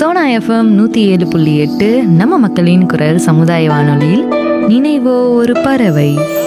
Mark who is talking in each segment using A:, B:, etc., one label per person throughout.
A: Sona FM நூற்றி ஏழு புள்ளி எட்டு நம்ம மக்களின் குரல் சமுதாய வானொலியில் நினைவோ ஒரு பறவை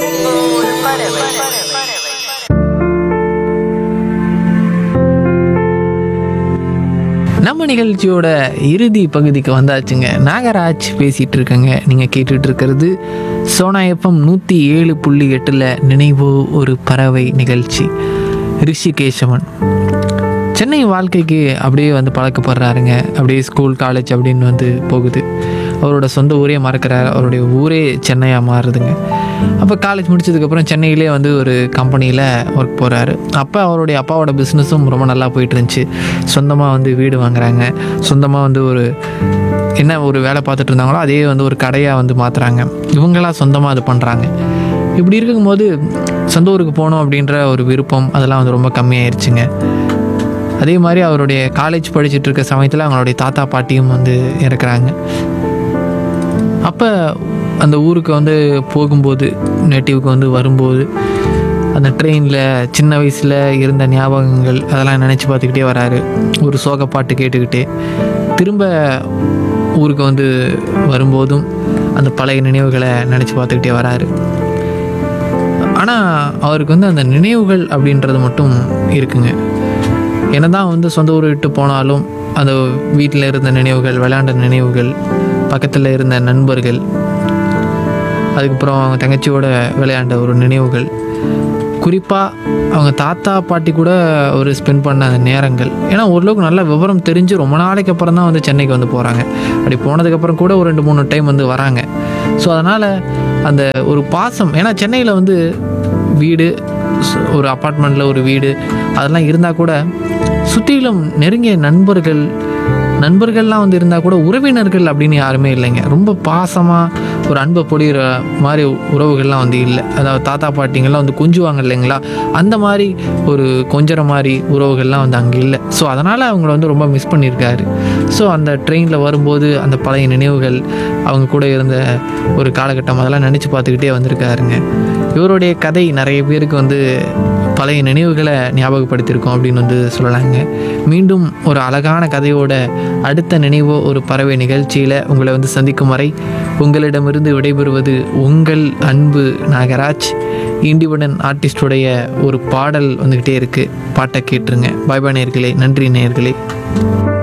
B: நம்ம நிகழ்ச்சியோட இறுதி பகுதிக்கு வந்தாச்சுங்க நாகராஜ் பேசிகிட்டு இருக்கேங்க நீங்கள் கேட்டுட்டு இருக்கிறது சோனா எஃப்எம் நூற்றி ஏழு புள்ளி எட்டில் நினைவோ ஒரு பறவை நிகழ்ச்சி ரிஷிகேஷவன் சென்னை வாழ்க்கைக்கு அப்படியே வந்து பழக்கப்படுறாருங்க அப்படியே ஸ்கூல் காலேஜ் அப்படின்னு வந்து போகுது அவரோட சொந்த ஊரே மறக்கிறாரு அவருடைய ஊரே சென்னையாக மாறுதுங்க அப்போ காலேஜ் முடிச்சதுக்கப்புறம் சென்னையிலே வந்து ஒரு கம்பெனியில் ஒர்க் போகிறாரு அப்போ அவருடைய அப்பாவோட பிஸ்னஸும் ரொம்ப நல்லா போயிட்டு இருந்துச்சு சொந்தமாக வந்து வீடு வாங்குறாங்க சொந்தமாக வந்து ஒரு என்ன ஒரு வேலை பார்த்துட்டு இருந்தாங்களோ அதே வந்து ஒரு கடையாக வந்து மாற்றுறாங்க இவங்களாம் சொந்தமாக அது பண்ணுறாங்க இப்படி இருக்கும்போது சொந்த ஊருக்கு போகணும் அப்படின்ற ஒரு விருப்பம் அதெல்லாம் வந்து ரொம்ப கம்மியாயிருச்சுங்க அதே மாதிரி அவருடைய காலேஜ் படிச்சுட்டு இருக்க சமயத்தில் அவங்களுடைய தாத்தா பாட்டியும் வந்து இறக்குறாங்க அப்போ அந்த ஊருக்கு வந்து போகும்போது நேட்டிவ்க்கு வந்து வரும்போது அந்த ட்ரெயினில் சின்ன வயசில் இருந்த ஞாபகங்கள் அதெல்லாம் நினச்சி பார்த்துக்கிட்டே வராரு ஒரு சோக பாட்டு கேட்டுக்கிட்டே திரும்ப ஊருக்கு வந்து வரும்போதும் அந்த பழைய நினைவுகளை நினச்சி பார்த்துக்கிட்டே வராரு ஆனால் அவருக்கு வந்து அந்த நினைவுகள் அப்படின்றது மட்டும் இருக்குங்க என்னதான் வந்து சொந்த ஊர் விட்டு போனாலும் அந்த வீட்டில் இருந்த நினைவுகள் விளையாண்ட நினைவுகள் பக்கத்தில் இருந்த நண்பர்கள் அதுக்கப்புறம் அவங்க தங்கச்சியோட விளையாண்ட ஒரு நினைவுகள் குறிப்பாக அவங்க தாத்தா பாட்டி கூட ஒரு ஸ்பெண்ட் பண்ண அந்த நேரங்கள் ஏன்னா ஓரளவுக்கு நல்ல விவரம் தெரிஞ்சு ரொம்ப நாளைக்கு அப்புறம் தான் வந்து சென்னைக்கு வந்து போகிறாங்க அப்படி போனதுக்கப்புறம் கூட ஒரு ரெண்டு மூணு டைம் வந்து வராங்க ஸோ அதனால் அந்த ஒரு பாசம் ஏன்னா சென்னையில் வந்து வீடு ஸ்- ஒரு அப்பார்ட்மெண்ட்டில் ஒரு வீடு அதெல்லாம் இருந்தால் கூட சுற்றிலும் நெருங்கிய நண்பர்கள் நண்பர்கள்லாம் வந்து இருந்தால் கூட உறவினர்கள் அப்படின்னு யாருமே இல்லைங்க ரொம்ப பாசமாக ஒரு அன்பை பொழிகிற மாதிரி உறவுகள்லாம் வந்து இல்லை அதாவது தாத்தா பாட்டிங்கெல்லாம் வந்து கொஞ்சுவாங்க இல்லைங்களா அந்த மாதிரி ஒரு கொஞ்சற மாதிரி உறவுகள்லாம் வந்து அங்கே இல்லை ஸோ அதனால் அவங்கள வந்து ரொம்ப மிஸ் பண்ணியிருக்காரு ஸோ அந்த ட்ரெயினில் வரும்போது அந்த பழைய நினைவுகள் அவங்க கூட இருந்த ஒரு காலகட்டம் அதெல்லாம் நினச்சி பார்த்துக்கிட்டே வந்திருக்காருங்க இவருடைய கதை நிறைய பேருக்கு வந்து பழைய நினைவுகளை ஞாபகப்படுத்தியிருக்கோம் அப்படின்னு வந்து சொல்லலாங்க மீண்டும் ஒரு அழகான கதையோட அடுத்த நினைவோ ஒரு பறவை நிகழ்ச்சியில் உங்களை வந்து சந்திக்கும் வரை உங்களிடமிருந்து விடைபெறுவது உங்கள் அன்பு நாகராஜ் இண்டிபெண்டன்ட் ஆர்டிஸ்டுடைய ஒரு பாடல் வந்துக்கிட்டே இருக்குது பாட்டை கேட்டுருங்க பாய் பாய் நேர்களே நன்றி நேர்களே